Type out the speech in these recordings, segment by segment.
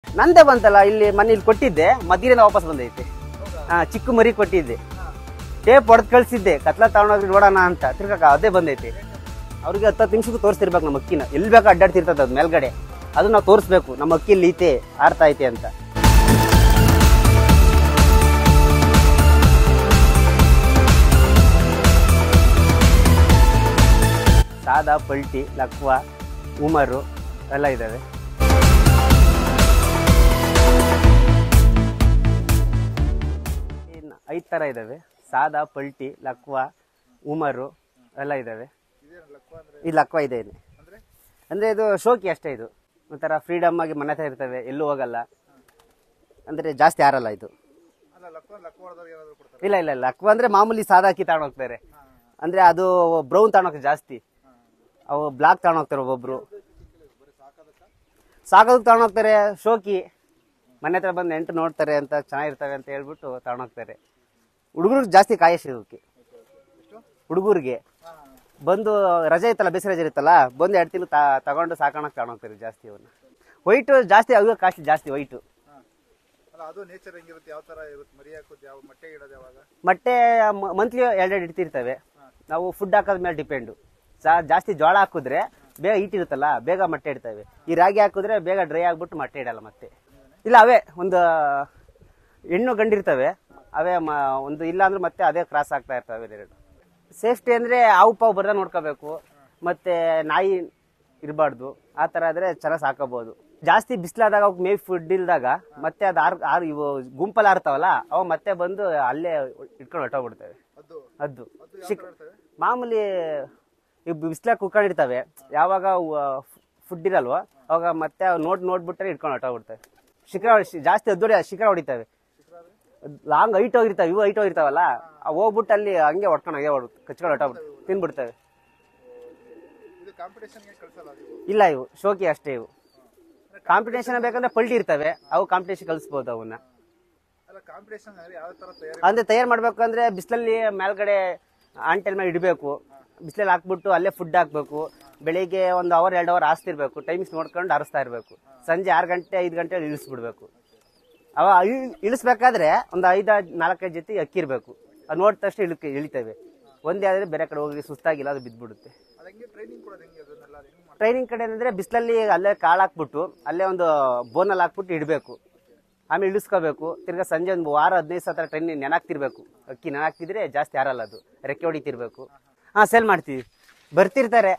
ನಂದೇ ಬಂತಲ್ಲ ಇಲ್ಲಿ ಮನೇಲಿ ಕೊಟ್ಟಿದ್ದೆ ಮಧ್ಯದಿಂದ ವಾಪಸ್ ಬಂದೈತೆ ಹಾ ಚಿಕ್ಕ ಮರಿ ಕೊಟ್ಟಿದ್ದೆ ಟೇಪ್ ಹೊಡೆದು ಕಳ್ಸಿದ್ದೆ ಕತ್ಲ ತಗೊಂಡೋಗಿ ನೋಡೋಣ ಅಂತ ತಿರ್ಗಕ್ಕ ಅದೇ ಬಂದೈತಿ ಅವ್ರಿಗೆ ಹತ್ತು ಹತ್ತು ನಿಮಿಷಕ್ಕೂ ತೋರಿಸ್ತಿರ್ಬೇಕು ನಮ್ಮ ಅಕ್ಕಿನ ಎಲ್ಲಿ ಬೇಕು ಅಡ್ಡಾಡ್ತಿರ್ತದೆ ಅದು ಮೇಲ್ಗಡೆ ಅದು ನಾವು ತೋರಿಸ್ಬೇಕು ನಮ್ಮ ಅಕ್ಕಿ ಇಲ್ಲಿ ಐತೆ ಆರ್ತಾ ಐತೆ ಅಂತ ಸಾದಾ ಪಲ್ಟಿ ಲಕ್ವ ಉಮರು ಎಲ್ಲ ಇದ್ದಾವೆ ಇನ್ನು ಐದು ಥರ ಇದ್ದಾವೆ ಸಾದಾ ಪಲ್ಟಿ ಲಕ್ವ ಉಮರು ಎಲ್ಲ ಇದ್ದಾವೆ ಈ ಲಕ್ವ ಇದೆ ಇಲ್ಲಿ ಅಂದರೆ ಇದು ಶೋಕಿ ಅಷ್ಟೇ ಇದು ಒಂಥರ ಫ್ರೀಡಮ್ ಆಗಿ ಮನೆ ಹತ್ರ ಇರ್ತವೆ ಎಲ್ಲೂ ಹೋಗಲ್ಲ ಅಂದರೆ ಜಾಸ್ತಿ ಆರಲ್ಲ ಇದು ಇಲ್ಲ ಇಲ್ಲ ಇಲ್ಲ ಲಕ್ವ ಅಂದರೆ ಮಾಮೂಲಿ ಸಾದಾ ಅಕ್ಕಿ ತಗೊಂಡು ಹೋಗ್ತಾರೆ ಅಂದರೆ ಅದು ಬ್ರೌನ್ ತಗೊಂಡು ಹೋಗ್ತಾರೆ ಜಾಸ್ತಿ ಅವು ಬ್ಲಾಕ್ ತಗೊಂಡು ಹೋಗ್ತಾರೆ ಒಬ್ಬೊಬ್ರು ಸಾಕೋದಕ್ಕೆ ತಗೊಂಡು ಹೋಗ್ತಾರೆ ಶೋಕಿ ಮನೆ ಹತ್ರ ಬಂದು ನೆಂಟು ನೋಡ್ತಾರೆ ಅಂತ ಚೆನ್ನಾಗಿರ್ತವೆ ಅಂತ ಹೇಳ್ಬಿಟ್ಟು ತಗೊಂಡು ಹೋಗ್ತಾರೆ ಹುಡುಗರಿಗೆ ಜಾಸ್ತಿ ಕಾಯಶ್ ಇದಕ್ಕೆ ಹುಡುಗರಿಗೆ ಬಂದು ರಜೆ ಇತ್ತಲ್ಲ ಬೇಸಿಗೆ ರಜೆ ಇರುತ್ತಲ್ಲ ಬಂದು ಎರಡು ತಿಂಗಳು ತಗೊಂಡು ಸಾಕೋಣಕ್ಕೆ ತಗೊಂಡು ಹೋಗ್ತಾರೆ ಜಾಸ್ತಿ ಅವನ್ನ ವೈಟು ಜಾಸ್ತಿ ಅವಾಗ ಕಾಸ್ಟ್ ಜಾಸ್ತಿ ವೈಟು ಅಲ್ಲ ಅದು ನೇಚರ್ ಹೆಂಗಿರುತ್ತೆ ಯಾವ ತರ ಇರುತ್ತೆ ಮರಿ ಹಾಕೋದು ಯಾವ ಮೊಟ್ಟೆ ಇಡೋದು ಯಾವಾಗ ಮೊಟ್ಟೆ ಮಂತ್ಲಿ ಎರಡೆರಡು ಇಡ್ತಿರ್ತವೆ ನಾವು ಫುಡ್ ಹಾಕೋದ್ ಮೇಲೆ ಡಿಪೆಂಡು ಜಾಸ್ತಿ ಜೋಳ ಹಾಕಿದ್ರೆ ಬೇಗ ಇಟ್ಟಿರುತ್ತಲ್ಲ ಬೇಗ ಮೊಟ್ಟೆ ಇಡ್ತವೆ ಈ ರಾಗಿ ಹಾಕಿದ್ರೆ ಬೇಗ ಡ್ರೈ ಆಗ್ಬಿಟ್ಟು ಮೊಟ್ಟೆ ಇಡಲ್ಲ ಮತ್ತೆ ಇಲ್ಲ ಅವೇ ಒಂದು ಹೆಣ್ಣು ಗಂಡಿರ್ತವೆ ಅವೇ ಮ ಒಂದು ಇಲ್ಲ ಅಂದ್ರೆ ಮತ್ತೆ ಅದೇ ಕ್ರಾಸ್ ಆಗ್ತಾ ಇರ್ತವೆ ಎರಡು ಸೇಫ್ಟಿ ಅಂದ್ರೆ ಹಾವು ಪಾವು ಬರ್ದ ನೋಡ್ಕೋಬೇಕು ಮತ್ತೆ ನಾಯಿ ಇರಬಾರ್ದು ಆ ಥರ ಆದ್ರೆ ಚೆನ್ನಾಗಿ ಸಾಕೋಬಹುದು ಜಾಸ್ತಿ ಬಿಸಿಲಾದಾಗ ಅವಕ್ಕೆ ಮೇವ್ ಫುಡ್ ಇಲ್ದಾಗ ಮತ್ತೆ ಅದು ಆರ್ ಆರ್ ಇವು ಗುಂಪಲ್ಲಿ ಆರ್ತಾವಲ್ಲ ಅವ ಮತ್ತೆ ಬಂದು ಅಲ್ಲೇ ಇಟ್ಕೊಂಡು ಹೊಟ್ಟೋಗ್ಬಿಡ್ತವೆ ಅದು ಅದು ಶಿಕ್ ಮಾಮೂಲಿ ಈಗ ಬಿಸಿಲಾಗ ಕುತ್ಕೊಂಡಿರ್ತವೆ ಯಾವಾಗ ಫುಡ್ ಇರಲ್ವೋ ಅವಾಗ ಮತ್ತೆ ಅವು ನೋಡ್ ನೋಡ್ಬಿಟ್ರೆ ಇಟ್ಕೊಂಡು ಹೊಟ್ಟೋಗ್ಬಿಡ್ತವೆ ಶಿಖರ ಶಿ- ಜಾಸ್ತಿ ಅದ್ದೋಡಿ ಶಿಖರ ಹೊಡಿತವೆ ಲಾಂಗ್ ಹೈಟ್ ಹೋಗಿರ್ತಾವೆ ಇವು ಹೈಟ್ ಹೋಗಿರ್ತಾವಲ್ಲ ಅವು ಹೋಗ್ಬಿಟ್ಟು ಅಲ್ಲಿ ಹಂಗೆ ಹೊಡ್ಕೊಂಡು ಹಂಗೆ ಹೊಡ್ ಕಚ್ಕೊಂಡು ಹೊಟ್ಟೋಗ್ಬಿಡ್ತವೆ ತಿನ್ಬಿಡ್ತವೆ ಇದು ಕಾಂಪಿಟೇಷನ್ಗೆ ಕಳ್ಸಲ್ಲ ಅದು ಇಲ್ಲ ಇವು ಶೋಕಿ ಅಷ್ಟೇ ಇವು ಕಾಂಪಿಟೇಷನ್ ಬೇಕಂದ್ರೆ ಪಲ್ಟಿ ಇರ್ತವೆ ಅವು ಕಾಂಪಿಟೇಷನ್ ಕಲಿಸ್ಬೋದು ಅವನ್ನ ಅಲ್ಲ ಕಾಂಪಿಟೇಷನ್ ಅಂದ್ರೆ ಯಾವ ತರ ತಯಾರಿ ಅಂದ್ರೆ ತಯಾರು ಮಾಡ್ಬೇಕು ಅಂದ್ರೆ ಬಿಸಿಲಲ್ಲಿ ಮೇಲ್ಗಡೆ ಆಂಟೆಲ್ ಮೇಲೆ ಇಡಬೇಕು ಬಿಸಿಲಲ್ಲಿ ಹಾಕ್ಬಿಟ್ಟು ಅಲ್ಲೇ ಫುಡ್ ಹಾಕ್ಬೇಕು ಬೆಳಿಗ್ಗೆ ಒಂದು ಅವರ್ ಎರಡು ಅವರ್ ಹಾಸ್ತಿರ್ಬೇಕು ಟೈಮಿಂಗ್ಸ್ ನೋಡ್ಕೊಂಡು ಹಾರಿಸ್ತಾ ಇರಬೇಕು ಸಂಜೆ ಆರು ಗಂಟೆ ಐದು ಗಂಟೆ ಇಳಿಸ್ಬಿಡ್ಬೇಕು ಅವ ಇಳ್- ಇಳಿಸ್ಬೇಕಾದ್ರೆ ಒಂದು ಐದು ನಾಲ್ಕೈದು ಜೊತೆ ಅಕ್ಕಿ ಇರಬೇಕು ಅದು ನೋಡಿದ ತಕ್ಷಣ ಇಳಿಕೆ ಇಳಿತವೆ ಒಂದೇ ಆದ್ರೆ ಬೇರೆ ಕಡೆ ಹೋಗಿ ಸುಸ್ತಾಗಿಲ್ಲ ಅದು ಬಿದ್ದ್ಬಿಡುತ್ತೆ ಅದು ಹೆಂಗೆ ಟ್ರೈನಿಂಗ್ ಕೊಡೋದು ಹೆಂಗೆ ಅದನ್ನೆಲ್ಲ ಅದು ಹೆಂಗ್ ಮಾಡ್ತಾರೆ ಟ್ರೈನಿಂಗ್ ಕಡೆ ಅಂದ್ರೆ ಬಿಸಿಲಲ್ಲಿ ಅಲ್ಲೇ ಕಾಳು ಹಾಕ್ಬಿಟ್ಟು ಅಲ್ಲೇ ಒಂದು ಬೋನಲ್ಲಿ ಹಾಕ್ಬಿಟ್ಟು ಇಡಬೇಕು ಆಮೇಲೆ ಇಳಿಸ್ಕೋಬೇಕು ತಿರ್ಗಾ ಸಂಜೆ ಒಂದು ವಾರ ಹದಿನೈದು ಸಲ ಟ್ರೈನ್ ನೆನಾಕ್ತಿರ್ಬೇಕು ಅಕ್ಕಿ ನೆನಾಕ್ತಿದ್ರೆ ಜಾಸ್ತಿ ಆರಲ್ಲ ಅದು ರೆಕ್ಕೆ ಹೊಡಿತಿರ್ಬೇಕು ಹಾಂ ಸೇಲ್ ಮಾಡ್ತೀವಿ ಬರ್ತಿರ್ತಾರೆ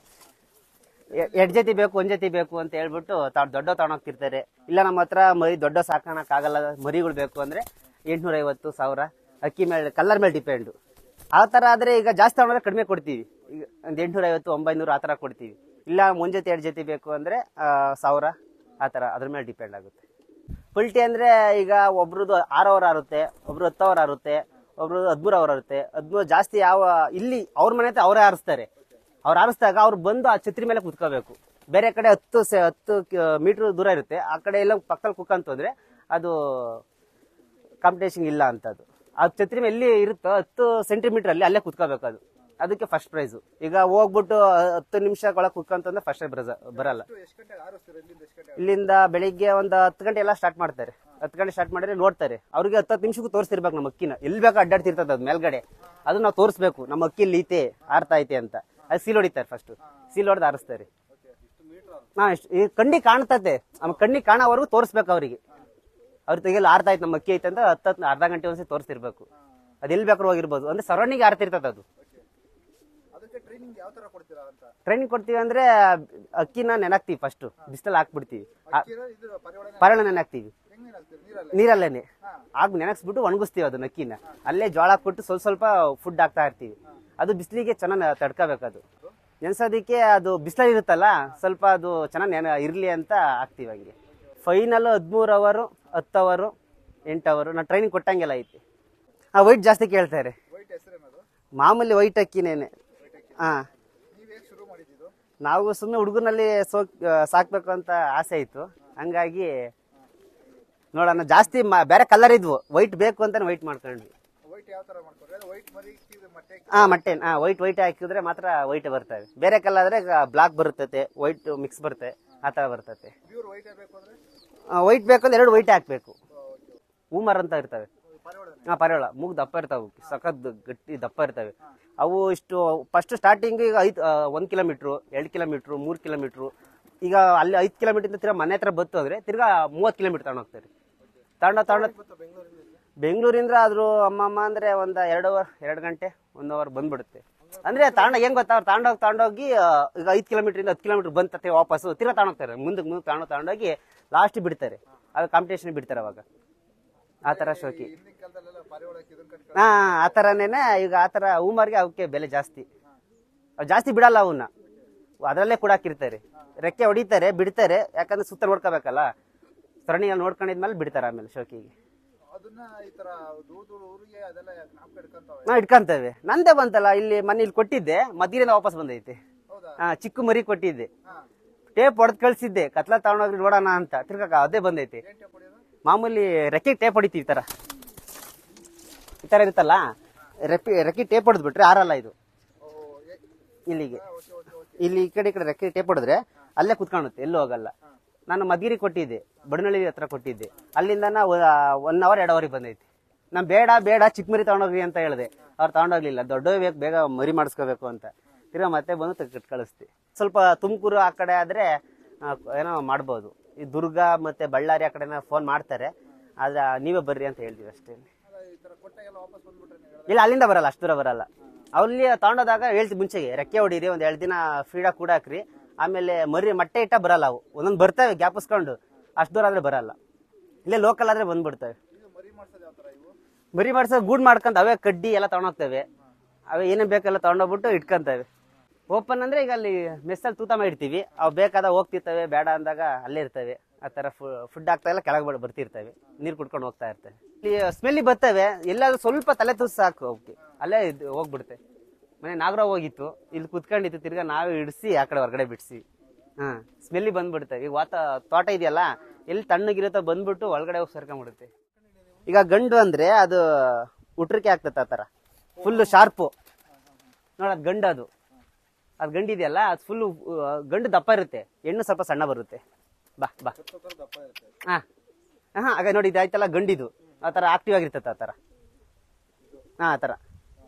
ಎರಡು ಜೊತೆ ಬೇಕು ಒಂದ್ ಜೊತೆ ಬೇಕು ಅಂತ ಹೇಳ್ಬಿಟ್ಟು ತಾ ದೊಡ್ಡ ತಗೊಂಡೋಗ್ತಿರ್ತಾರೆ ಇಲ್ಲ ನಮ್ಮ ಹತ್ರ ಮರಿ ದೊಡ್ಡ ಸಾಕೋಣಕ್ಕಾಗಲ್ಲ ಮರಿಗಳು ಬೇಕು ಅಂದ್ರೆ ಎಂಟ್ನೂರ ಐವತ್ತು ಸಾವಿರ ಅಕ್ಕಿ ಮೇಲೆ ಕಲರ್ ಮೇಲೆ ಡಿಪೆಂಡು ಆ ಥರ ಆದರೆ ಈಗ ಜಾಸ್ತಿ ತಗೊಂಡ್ರೆ ಕಡಿಮೆ ಕೊಡ್ತೀವಿ ಈಗ ಒಂದು ಎಂಟ್ನೂರ ಐವತ್ತು ಒಂಬೈನೂರು ಆ ಥರ ಕೊಡ್ತೀವಿ ಇಲ್ಲ ಒಂದು ಜೊತೆ ಎರಡು ಜೊತೆ ಬೇಕು ಅಂದರೆ ಸಾವಿರ ಆ ಥರ ಅದ್ರ ಮೇಲೆ ಡಿಪೆಂಡ್ ಆಗುತ್ತೆ ಪಲ್ಟಿ ಅಂದರೆ ಈಗ ಒಬ್ರದ್ದು ಆರು ಅವರ್ ಆರುತ್ತೆ ಒಬ್ರು ಹತ್ತು ಅವರ್ ಆರುತ್ತೆ ಒಬ್ರು ಹದಿಮೂರು ಅವರ್ ಆರುತ್ತೆ ಹದಿಮೂರು ಜಾಸ್ತಿ ಯಾವ ಇಲ್ಲಿ ಅವ್ರ ಮನೆ ಹತ್ರ ಅವರೇ ಆರಿಸ್ತಾರೆ ಅವ್ರು ಆರಿಸಿದಾಗ ಅವ್ರು ಬಂದು ಆ ಛತ್ರಿ ಮೇಲೆ ಕುತ್ಕೋಬೇಕು ಬೇರೆ ಕಡೆ ಹತ್ತು ಸೆ ಹತ್ತು ಮೀಟರ್ ದೂರ ಇರುತ್ತೆ ಆ ಕಡೆ ಎಲ್ಲ ಪಕ್ಕದಲ್ಲಿ ಕುಕ್ಕಂತಂದ್ರೆ ಅದು ಕಾಂಪಿಟೇಷನ್ ಇಲ್ಲ ಅಂತ ಅದು ಆ ಛತ್ರಿ ಮೇಲೆ ಎಲ್ಲಿ ಇರುತ್ತೋ ಹತ್ತು ಸೆಂಟಿಮೀಟರ್ ಅಲ್ಲಿ ಅಲ್ಲೇ ಕುತ್ಕೋಬೇಕು ಅದು ಅದಕ್ಕೆ ಫಸ್ಟ್ ಪ್ರೈಸು ಈಗ ಹೋಗ್ಬಿಟ್ಟು ಹತ್ತು ನಿಮಿಷ ಒಳಗೆ ಕುತ್ಕೊಂತಂದ್ರೆ ಫಸ್ಟ್ ಪ್ರೈಸ್ ಬರಲ್ಲ ಎಷ್ಟು ಗಂಟೆಗೆ ಆರಿಸ್ತೀರ ಇಲ್ಲಿಂದ ಎಷ್ಟು ಗಂಟೆ ಇಲ್ಲಿಂದ ಬೆಳಿಗ್ಗೆ ಒಂದು ಹತ್ತು ಗಂಟೆ ಎಲ್ಲ ಸ್ಟಾರ್ಟ್ ಮಾಡ್ತಾರೆ ಹತ್ತು ಗಂಟೆ ಸ್ಟಾರ್ಟ್ ಮಾಡಿದ್ರೆ ನೋಡ್ತಾರೆ ಅವ್ರಿಗೆ ಹತ್ತು ಹತ್ತು ನಿಮಿಷಕ್ಕೂ ತೋರಿಸ್ತಿರ್ಬೇಕು ನಮ್ಮ ಅಕ್ಕಿನ ಎಲ್ಲಿ ಬೇಕು ಅಡ್ಡಾಡ್ತಿರ್ತದೆ ಅದು ಮೇಲ್ಗಡೆ ಅದು ನಾವು ತೋರಿಸ್ಬೇಕು ನಮ್ಮ ಅಕ್ಕಿ ಇಲ್ಲಿ ಐತೆ ಆರ್ತಾ ಐತೆ ಅಂತ ಅದು ಸೀಲ್ ಹೊಡಿತಾರೆ ಫಸ್ಟ್ ಸೀಲ್ ಹೊಡೆದು ಆರಿಸ್ತಾರೆ ಹಾ ಇಷ್ಟು ಈ ಕಣ್ಣಿಗೆ ಕಾಣ್ತತೆ ನಮ್ಮ ಕಣ್ಣಿಗೆ ಕಾಣೋವರೆಗೂ ತೋರಿಸ್ಬೇಕು ಅವರಿಗೆ ಅವ್ರ ತೆಗೆಲ್ಲ ಆರ್ತಾ ಐತೆ ನಮ್ಮ ಅಕ್ಕಿ ಐತೆ ಅಂತ ಹತ್ತು ಹತ್ತು ಅರ್ಧ ಗಂಟೆ ಒಂದ್ಸತಿ ತೋರಿಸ್ತಿರ್ಬೇಕು ಅದು ಎಲ್ಲಿ ಬೇಕಾದ್ರೂ ಹೋಗಿರ್ಬೋದು ಅಂದ್ರೆ ಸರೌಂಡಿಂಗ್ ಆರ್ತಿರ್ತದೆ ಅದು ಅದಕ್ಕೆ ಟ್ರೈನಿಂಗ್ ಯಾವ ತರ ಕೊಡ್ತೀರಾ ಅಂತ ಟ್ರೈನಿಂಗ್ ಕೊಡ್ತೀವಿ ಅಂದ್ರೆ ಅಕ್ಕಿನ ನೆನಾಕ್ತಿವಿ ಫಸ್ಟ್ ಬಿಸಿಲಲ್ಲಿ ಹಾಕ್ಬಿಡ್ತೀವಿ ಆ- ಅಕ್ಕಿನ ಇದು ಪರಿವರ್ತನೆ ಪರಣ ನೆನಾಕ್ತಿವಿ ಹೆಂಗ್ ಹಾಕ್ತೀರಿ ನೀರಲ್ಲಿ ನೀರಲ್ಲೇನೆ ಆಗ ನೆನೆಸ್ಬಿಟ್ಟು ಒಣಗಿಸ್ತೀವಿ ಅದು ನಕ್ಕಿನ ಅಲ್ಲೇ ಜೋಳ ಕೊಟ್ಟು ಸ್ವಲ್ಪ ಸ್ವಲ್ಪ ಫುಡ್ ಹಾಕ್ತಾ ಇರ್ತೀವಿ ಅದು ಬಿಸಿಲಿಗೆ ಚೆನ್ನಾಗಿ ತಡ್ಕೋಬೇಕು ಅದು ನೆನ್ಸೋದಕ್ಕೆ ಅದು ಬಿಸಿಲಲ್ಲಿ ಇರುತ್ತಲ್ಲ ಸ್ವಲ್ಪ ಅದು ಚೆನ್ನಾಗಿ ನೆನ ಇರಲಿ ಅಂತ ಹಾಕ್ತೀವಿ ಹಂಗೆ ಫೈನಲ್ ಹದಿಮೂರು ಅವರು ಹತ್ತು ಅವರು ಎಂಟು ಅವರು ನಾವು ಟ್ರೈನಿಂಗ್ ಕೊಟ್ಟಂಗೆಲ್ಲ ಐತಿ ಆ ವೈಟ್ ಜಾಸ್ತಿ ಕೇಳ್ತಾರೆ ವೈಟ್ ಹೆಸರೇನದು ಮಾಮೂಲಿ ವೈಟ್ ಅಕ್ಕಿನೇನೆ ಹಾಂ ನೀವ್ ಹೇಗೆ ಶುರು ಮಾಡಿದ್ದು ನಾವು ಸುಮ್ಮನೆ ಹುಡುಗನಲ್ಲಿ ಸೋಕ್ ಸಾಕ್ಬೇಕು ಅಂತ ಆಸೆ ಇತ್ತು ಹಂಗಾಗಿ ನೋಡೋಣ ಜಾಸ್ತಿ ಮ- ಬೇರೆ ಕಲರ್ ಇದ್ವು ವೈಟ್ ಬೇಕು ಅಂತಾನೆ ವೈಟ್ ಮಾಡ್ಕೊಂಡ್ವಿ ವೈಟ್ ಯಾವ ತರ ಮಾಡ್ಕೊಂಡ್ರೆ ವೈಟ್ ಮರಿ ಮೊಟ್ಟೆ ಹಾ ಮಟ್ಟೆ ಹಾ ವೈಟ್ ವೈಟ್ ಹಾಕಿದ್ರೆ ಮಾತ್ರ ವೈಟ್ ಬರ್ತವೆ ಬೇರೆ ಕಲರ್ ಆದ್ರೆ ಬ್ಲಾಕ್ ಬರುತ್ತತೆ ವೈಟ್ ಮಿಕ್ಸ್ ಬರುತ್ತೆ ಆ ತರ ಬರ್ತತೆ ಪ್ಯೂರ್ ವೈಟ್ ಬೇಕು ಅಂದ್ರೆ ವೈಟ್ ಬೇಕಂದ್ರೆ ಎರಡು ವೈಟ್ ಹಾಕ್ಬೇಕು ಓಕೆ ಹೂಮರ್ ಅಂತ ಇರ್ತವೆ ಪಾರಿವಾಳನೇ ಹಾಂ ಪರವಾಗಿಲ್ಲ ಮೂಗ್ ದಪ್ಪ ಇರ್ತಾವೆ ಸಖತ್ ಗಟ್ಟಿ ದಪ್ಪ ಇರ್ತವೆ ಅವು ಇಷ್ಟು ಫಸ್ಟ್ ಸ್ಟಾರ್ಟಿಂಗ್ ಈಗ ಐದು ಒಂದು ಕಿಲೋಮೀಟ್ರು ಎರಡು ಕಿಲೋಮೀಟ್ರು ಮೂರು ಕಿಲೋಮೀಟ್ರು ಈಗ ಅಲ್ಲಿ ಐದು ಕಿಲೋಮೀಟ್ರಿಂದ ತಿರ್ಗಾ ಮನೆ ಹತ್ರ ಬತ್ತು ಅಂದರೆ ತಿರ್ಗಾ ಮೂವತ್ತು ಕಿಲೋಮೀಟ್ರ್ ತಗೊಂಡು ಹೋಗ್ತಾರೆ ತಗೊಂಡ ತಗೊಂಡ ಬೆಂಗಳೂರಿಂದ ಆದರೂ ಅಮ್ಮಮ್ಮ ಅಂದರೆ ಒಂದು ಎರಡು ಅವರ್ ಎರಡು ಗಂಟೆ ಒಂದು ಅವರ್ ಬಂದ್ಬಿಡುತ್ತೆ ಅಂದರೆ ತಾಂಡ ಹೆಂಗ್ ಗೊತ್ತಾ ಅವ್ರು ತಾಂಡೋಗಿ ತಾಂಡೋಗಿ ಆ, ಈಗ ಐದು ಕಿಲೋಮೀಟ್ರಿಂದ ಹತ್ತು ಕಿಲೋಮೀಟ್ರ್ ಬಂತತ್ತೆ ವಾಪಸ್ಸು ತಿರ್ಗಾ ತಗೊಂಡೋಗ್ತಾರೆ ಮುಂದಕ್ಕೆ ಮುಂದೆ ತಗೊಂಡು ತಗೊಂಡೋಗಿ ಲಾಸ್ಟ್ ಬಿಡ್ತಾರೆ ಅದು ಕಾಂಪಿಟೇಷನ್ ಬಿಡ್ತಾರೆ ಅವಾಗ ಆ ಥರ ಶೋಕಿ ಹಿಂದಿನ ಕಾಲದಲ್ಲೆಲ್ಲ ಪಾರಿವಾಳಕ್ಕೆ ಇದನ್ನ ಕಟ್ಕೊಂಡು ಹಾ ಆ ಥರನೇನೆ ಈಗ ಆ ಥರ ಹೂಮರ್ಗೆ ಅವಕ್ಕೆ ಬೆಲೆ ಜಾಸ್ತಿ ಅವು ಜಾಸ್ತಿ ಬಿಡಲ್ಲ ಅವನ್ನ ಅದರಲ್ಲೇ ಕೂಡ ಹಾಕಿರ್ತಾರೆ ರೆಕ್ಕೆ ಹೊಡಿತಾರೆ ಬಿಡ್ತಾರೆ ಯಾಕಂದ್ರೆ ಸುತ್ತ ನೋಡ್ಕೋಬೇಕಲ್ಲ ಸರಣಿಯಲ್ಲಿ ನೋಡ್ಕೊಂಡಿದ್ಮೇಲೆ ಬಿಡ್ತಾರೆ ಆಮೇಲೆ ಶೋಕಿಗೆ ಅದನ್ನ ಈ ತರ ದೂರ ದೂರ ಊರಿಗೆ ಅದೆಲ್ಲ ನಾಪ್ ಕಟ್ಕೊಂತಾವೆ ನಾ ಇಟ್ಕೊಂತೇವೆ ನಂದೇ ಬಂತಲ್ಲ ಇಲ್ಲಿ ಮನೆ ಇಲ್ಲಿ ಕೊಟ್ಟಿದ್ದೆ ಮದ್ಯದಿಂದ ವಾಪಸ್ ಬಂದೈತೆ ಹೌದಾ ಹಾ ಚಿಕ್ಕ ಮರಿ ಕೊಟ್ಟಿದ್ದೆ ಹಾ ಟೇಪ್ ಹೊಡೆದು ಕಳ್ಸಿದ್ದೆ ಕತ್ಲ ತಗೊಂಡೋಗ್ರಿ ನೋಡೋಣ ಅಂತ ತಿರ್ಗಾ ಅದೇ ಬಂದೈತೆ ಏನ್ ಟೇಪ್ ಹೊಡಿಯೋದು ಮಾಮೂಲಿ ರೆಕ್ಕೆ ಟೇಪ್ ಹೊಡಿತೀವಿ ಈ ಥರ ಈ ಥರ ಇರುತ್ತಲ್ಲ ರೆಪ್ಪಿ ರೆಕ್ಕೆ ಟೇಪ್ ಹೊಡೆದ್ಬಿಟ್ರೆ ಆರಲ್ಲ ಇದು ಓ ಏ- ಇಲ್ಲಿಗೆ ಓಕೆ ಓಕೆ ಓಕೆ ಇಲ್ಲಿ ಈ ಕಡೆ ಈ ಕಡೆ ರೆಕ್ಕೆ ಟೇಪ್ ಹೊಡೆದ್ರೆ ಅಲ್ಲೇ ಕುತ್ಕೊಳ್ಳುತ್ತೆ ಎಲ್ಲೂ ಹೋಗಲ್ಲ ನಾನು ಮದ್ಗಿರಿ ಕೊಟ್ಟಿದ್ದೆ ಬಡನಳ್ಳಿ ಹತ್ರ ಕೊಟ್ಟಿದ್ದೆ ಅಲ್ಲಿಂದ ಒನ್ ಅವರ್ ಎರಡು ಅವರಿಗೆ ಬಂದೈತಿ ನಾನು ಬೇಡ ಬೇಡ ಚಿಕ್ಕ ಮರಿ ತಗೊಂಡೋಗ್ರಿ ಅಂತ ಹೇಳಿದೆ ಅವ್ರು ತಗೊಂಡೋಗ್ಲಿಲ್ಲ ದೊಡ್ಡ ಬೇಕು ಬೇಗ ಮರಿ ಮಾಡಿಸ್ಕೋಬೇಕು ಅಂತ ತಿರ್ಗಾ ಮತ್ತೆ ಬಂದು ತೆಗ್ದು ಕಳಿಸ್ತಿ ಸ್ವಲ್ಪ ತುಮಕೂರು ಆ ಕಡೆ ಆದರೆ ಏನೋ ಮಾಡ್ಬೋದು ಈ ದುರ್ಗ ಮತ್ತೆ ಬಳ್ಳಾರಿ ಆ ಕಡೆ ಫೋನ್ ಮಾಡ್ತಾರೆ ಆದ್ರೆ ನೀವೇ ಬರ್ರಿ ಅಂತ ಹೇಳ್ತೀವಿ ಅಷ್ಟೇ ಅಲ್ಲ ಈ ತರ ಕೊಟ್ಟಾಗೆಲ್ಲ ವಾಪಸ್ ಬಂದ್ಬಿಟ್ರೆ ನೀವು ಇಲ್ಲ ಅಲ್ಲಿಂದ ಬರಲ್ಲ ಅಷ್ಟು ದೂರ ಬರಲ್ಲ ಅಲ್ಲಿ ತಗೊಂಡೋದಾಗ ಹೇಳ್ತಿ ಮುಂಚೆಗೆ ರೆಕ್ಕೆ ಹೊಡೀರಿ ಒಂದ್ ಎರಡು ದಿನ ಫೀಡ ಕೂಡ ಹಾಕ್ರಿ ಆಮೇಲೆ ಮರಿ ಮೊಟ್ಟೆ ಇಟ್ಟ ಬರಲ್ಲ ಅವು ಒಂದೊಂದು ಬರ್ತವೆ ಗ್ಯಾಪಿಸ್ಕೊಂಡು ಅಷ್ಟು ದೂರ ಆದ್ರೆ ಬರಲ್ಲ ಇಲ್ಲೇ ಲೋಕಲ್ ಆದ್ರೆ ಬಂದ್ಬಿಡ್ತವೆ ಇದು ಮರಿ ಮಾಡ್ಸೋದು ಯಾವ ತರ ಇವು ಮರಿ ಮಾಡ್ಸೋದು ಗೂಡ್ ಮಾಡ್ಕೊಂತ ಅವೇ ಕಡ್ಡಿ ಎಲ್ಲ ತಗೊಂಡೋಗ್ತವೆ ಅವೇ ಏನೇನ್ ಬೇಕೆಲ್ಲ ತಗೊಂಡೋಗ್ಬಿಟ್ಟು ಇಟ್ಕೊಂತವೆ ಓಪನ್ ಅಂದ್ರೆ ಈಗ ಅಲ್ಲಿ ಮೆಸ್ಸಲ್ಲಿ ತೂತ ಮಾಡಿರ್ತೀವಿ ಅವು ಬೇಕಾದಾಗ ಹೋಗ್ತಿರ್ತವೆ ಬೇಡ ಅಂದಾಗ ಅಲ್ಲೇ ಇರ್ತವೆ ಆ ಥರ ಫುಡ್ ಆಗ್ತಾ ಎಲ್ಲ ಕೆಳಗೆ ಬರ್- ಬರ್ತಿರ್ತವೆ ನೀರು ಕುಡ್ಕೊಂಡು ಹೋಗ್ತಾ ಇರ್ತವೆ ಇಲ್ಲಿ ಸ್ಮೆಲ್ಲಿ ಬರ್ತವೆ ಎಲ್ಲಾದ್ರೂ ಸ್ವಲ್ಪ ತಲೆ ತೂಸ್ ಸಾಕು ಅವಕ್ಕೆ ಅಲ್ಲೇ ಇದ್- ಹೋಗ್ಬಿಡುತ್ತೆ ಮನೆ ನಾಗರಾವ್ ಹೋಗಿತ್ತು ಇಲ್ಲಿ ಕುತ್ಕೊಂಡಿತ್ತು ತಿರ್ಗಾ ನಾವೇ ಇಡಿಸಿ ಆ ಕಡೆ ಹೊರಗಡೆ ಬಿಡಿಸಿ ಹಾ ಸ್ಮೆಲ್ಲಿ ಬಂದ್ಬಿಡುತ್ತೆ ಈಗ ವಾತ ತೋಟ ಇದೆಯಲ್ಲ ಎಲ್ಲಿ ತಣ್ಣಗಿರುತ್ತೋ ಬಂದ್ಬಿಟ್ಟು ಒಳಗಡೆ ಹೋಗಿ ಸೇರ್ಕೊಂಡ್ಬಿಡುತ್ತೆ ಈಗ ಗಂಡು ಅಂದ್ರೆ ಅದು ಉಟ್ರಿಕೆ ಆಗ್ತದೆ ಆ ಥರ ಫುಲ್ಲು ಶಾರ್ಪು ನೋಡೋದು ಗಂಡು ಅದು ಅದು ಗಂಡು ಇದೆಯಲ್ಲ ಅದು ಫುಲ್ಲು ಗಂಡು ದಪ್ಪ ಇರುತ್ತೆ ಹೆಣ್ಣು ಸ್ವಲ್ಪ ಸಣ್ಣ ಬರುತ್ತೆ ಬಾ ಬಾ ಸ್ವಲ್ಪ ದಪ್ಪ ಇರುತ್ತೆ ಹಾ ಹಾ ಆಗ ನೋಡಿ ಇದಾಯ್ತಲ್ಲ ಗಂಡಿದು ಆ ಥರ ಆಕ್ಟಿವ್ ಆಗಿರ್ತದೆ ಆ ಥರ ಹಾ ಆ ಥರ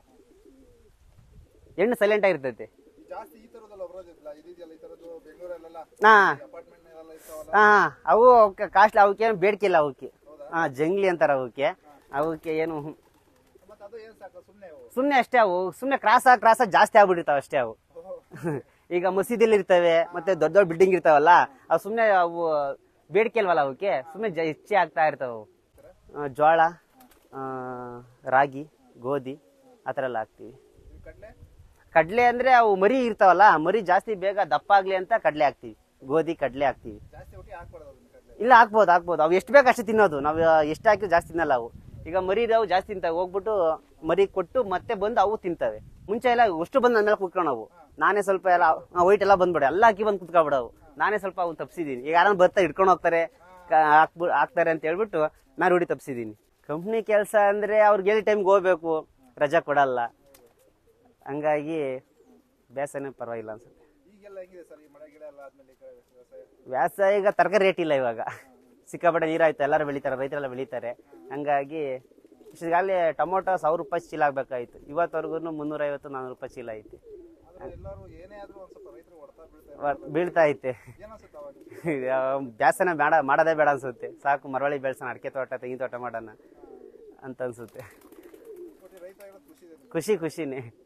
ಹೆಣ್ಣು ಸೈಲೆಂಟ್ ಆಗಿರ್ತೈತೆ ಈ ಜಾಸ್ತಿ ಈ ತರದಲ್ಲ ಬರೋದಿಲ್ಲ ಇದಿದೆಯಲ್ಲ ಈ ತರದ್ದು ಬೆಂಗಳೂರಲ್ಲೆಲ್ಲ ಹಾ ಅಪಾರ್ಟ್ಮೆಂಟ್ ಎಲ್ಲ ಇರ್ತಾವಲ್ಲ ಹಾ ಅವು ಕಾಸ್ಟ್ಲಿ ಅವಕ್ಕೆ ಬೇಡಿಕೆ ಇಲ್ಲ ಅವಕ್ಕೆ ಹಾ ಜಂಗ್ಲಿ ಅಂತಾರ ಅವಕ್ಕೆ ಅವಕ್ಕೆ ಏನು ಮತ್ತೆ ಅದು ಏನ್ ಸಾಕು ಸುಮ್ನೆ ಅವು ಸುಮ್ಮನೆ ಅಷ್ಟೇ ಅವು ಸುಮ್ಮನೆ ಕ್ರಾಸ ಕ್ರಾಸ ಜಾಸ್ತಿ ಆಗ್ಬಿಟ್ಟಿರ್ತಾವ ಅಷ್ಟೇ ಅವು ಈಗ ಮಸೀದಿಲಿ ಇರ್ತವೆ ಮತ್ತೆ ದೊಡ್ಡ ದೊಡ್ಡ ಬಿಲ್ಡಿಂಗ್ ಇರ್ತಾವಲ್ಲ ಅವು ಸುಮ್ಮನೆ ಅವು ಬೇಡಿಕೆ ಇಲ್ವಲ್ಲ ಅವಕ್ಕೆ ಸುಮ್ಮನೆ ಹೆಚ್ಚೆ ಆಗ್ತಾ ಇರ್ತಾವ ಅವು ಆ, ಜೋಳ ಆ, ರಾಗಿ ಗೋಧಿ ಆ ಥರ ಎಲ್ಲ ಹಾಕ್ತಿವಿ ಈ ಕಡ್ಲೆ ಕಡಲೆ ಅಂದ್ರೆ ಅವು ಮರಿ ಇರ್ತಾವಲ್ಲ ಮರಿ ಜಾಸ್ತಿ ಬೇಗ ದಪ್ಪ ಆಗ್ಲಿ ಅಂತ ಕಡಲೆ ಹಾಕ್ತಿವಿ ಗೋಧಿ ಕಡಲೆ ಹಾಕ್ತಿವಿ ಜಾಸ್ತಿ ಒಟ್ಟಿ ಹಾಕ್ಬಾರ್ದು ಅದನ್ನ ಕಡ್ಲೆ ಇಲ್ಲ ಹಾಕ್ಬೋದು ಹಾಕ್ಬೋದು ಅವು ಎಷ್ಟು ಬೇಕು ಅಷ್ಟು ತಿನ್ನೋದು ನಾವು ಎಷ್ಟು ಹಾಕಿದ್ರು ಜಾಸ್ತಿ ತಿನ್ನಲ್ಲ ಅವು ಈಗ ಮರಿ ಇದಾವು ಜಾಸ್ತಿ ತಿಂತಾವೆ ಹೋಗ್ಬಿಟ್ಟು ಮರಿ ಕೊಟ್ಟು ಮತ್ತೆ ಬಂದು ಅವು ತಿಂತವೆ ಮುಂಚೆ ಎಲ್ಲ ಅಷ್ಟು ಬಂದು ನನ್ನ ಮೇಲೆ ಕುತ್ಕೊಂಡವು ನಾನೇ ಸ್ವಲ್ಪ ಎಲ್ಲ ವೈಟ್ ಎಲ್ಲ ಬಂದ್ಬಿಡ ಎಲ್ಲ ಹಾಕಿ ಬಂದು ಕುತ್ಕೊಬಿಡವು ನಾನೇ ಸ್ವಲ್ಪ ಅವ್ನು ತಪ್ಸಿದೀನಿ ಈಗ ಯಾರನ್ನ ಬರ್ತಾ ಇಟ್ಕೊಂಡು ಹೋಗ್ತಾರೆ ಕ- ಹಾಕ್ಬಿ ಹಾಕ್ತಾರೆ ಅಂತ ಹೇಳ್ಬಿಟ್ಟು ನಾನು ರೂಢಿ ತಪ್ಸಿದೀನಿ ಕಂಪ್ನಿ ಕೆಲಸ ಅಂದ್ರೆ ಅವ್ರಿಗೆ ಎಲ್ಲಿ ಟೈಮ್ಗೆ ಹೋಗ್ಬೇಕು ರಜಾ ಕೊಡಲ್ಲ ಹಂಗಾಗಿ ಬೇಸನೆ ಪರವಾಗಿಲ್ಲ ಅನ್ಸುತ್ತೆ ಈಗೆಲ್ಲ ಹೆಂಗಿದೆ ಸರ್ ಈ ಮಳೆ ಗಿಡ ಎಲ್ಲ ಆದ್ಮೇಲೆ ಈ ಕಡೆ ವ್ಯವಸಾಯ ವ್ಯಾಸ ಈಗ ತರಕಾರಿ ರೇಟ್ ಇಲ್ಲ ಇವಾಗ ಸಿಕ್ಕಾಪಟ್ಟೆ ನೀರಾಯ್ತು ಎಲ್ಲರೂ ಬೆಳಿತಾರೆ ರೈತರೆಲ್ಲ ಬೆಳಿತಾರೆ ಹಂಗಾಗಿ ಈಗಾಗಲೇ ಟೊಮೊಟೊ ಸಾವಿರ ರೂಪಾಯಿ ಚೀಲ ಆಗ್ಬೇಕಾಯ್ತು ಇವತ್ತವರೆಗೂ ಮುನ್ನೂರೈವತ್ತು ನಾನ್ನೂರು ರೂಪಾಯಿ ಚೀಲ ಐತೆ ಆದ್ರೆ ಎಲ್ಲರೂ ಏನೇ ಆದ್ರೂ ಒಂದ್ ಸ್ವಲ್ಪ ರೈತರು ಹೊಡ್ತಾ ಬೀಳ್ತಾರೆ ವ- ಬೀಳ್ತಾ ಐತೆ ಏನ್ ಅನ್ಸುತ್ತೆ ಅವಾಗ ಬ್ಯಾಸನ ಬೇಡ ಮಾಡೋದೇ ಬೇಡ ಅನ್ಸುತ್ತೆ ಸಾಕು ಮರವಳ್ಳಿ ಬೆಳ್ಸೋಣ ಅಡಿಕೆ ತೋಟ ತೆಂಗಿನ ತೋಟ ಮಾಡೋಣ ಅಂತ ಅನ್ಸುತ್ತೆ ಒಟ್ಟು ರೈತ ಹೇಳೋದು ಖುಷಿ ಇದೆ ಖುಷಿ ಖುಷಿನೇ